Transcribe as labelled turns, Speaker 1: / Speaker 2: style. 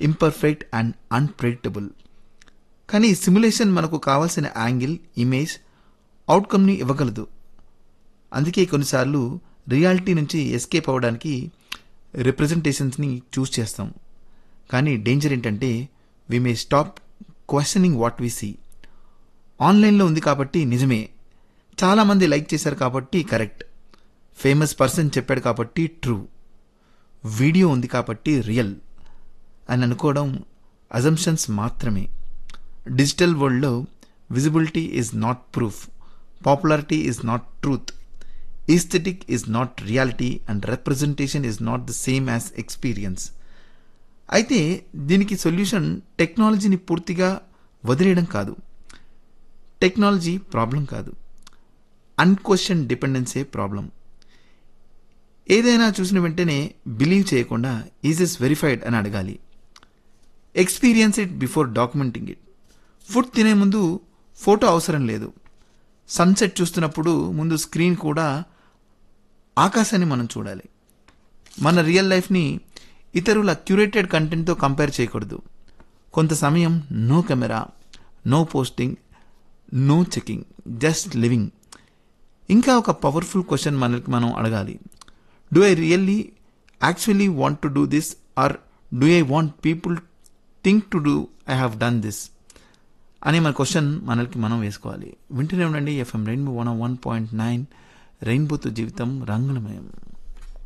Speaker 1: imperfect and unpredictable కానీ simulation మనకు కావాల్సిన యాంగిల్ ఇమేజ్ అవుట్కమ్ని ఇవ్వగలదు అందుకే కొన్నిసార్లు రియాలిటీ నుంచి ఎస్కేప్ అవ్వడానికి రిప్రజెంటేషన్స్ని చూస్ చేస్తాం కానీ డేంజర్ ఏంటంటే we may stop questioning what we see ఆన్లైన్లో ఉంది కాబట్టి నిజమే చాలామంది లైక్ చేశారు కాబట్టి కరెక్ట్ ఫేమస్ పర్సన్ చెప్పాడు కాబట్టి ట్రూ వీడియో ఉంది కాబట్టి రియల్ అని అనుకోవడం అజంప్షన్స్ మాత్రమే డిజిటల్ వరల్డ్లో visibility is not proof popularity is not truth aesthetic is not reality and representation is not the same as experience అయితే దీనికి సొల్యూషన్ టెక్నాలజీని పూర్తిగా వదిలేయడం కాదు టెక్నాలజీ ప్రాబ్లం కాదు అన్క్వశ్చన్ డిపెండెన్సే ప్రాబ్లం ఏదైనా చూసిన వెంటనే బిలీవ్ చేయకుండా ఈజ్ ఇస్ వెరిఫైడ్ అని అడగాలి experience it before documenting it food తినే ముందు ఫోటో అవసరం లేదు సన్సెట్ చూస్తున్నప్పుడు ముందు స్క్రీన్ కూడా ఆకాశాన్ని మనం చూడాలి మన రియల్ లైఫ్ని ఇతరుల క్యూరేటెడ్ కంటెంట్తో కంపేర్ చేయకూడదు కొంత సమయం no camera no posting no checking just living ఇంకా ఒక పవర్ఫుల్ క్వశ్చన్ మనకి మనం అడగాలి do I really actually want to do this or do I want people think to do I have done this అనే మన క్వశ్చన్ మనకి మనం వేసుకోవాలి వింటూనే ఉండండి FM rainbow one one point nine రెయిన్బోతో జీవితం రంగులమయం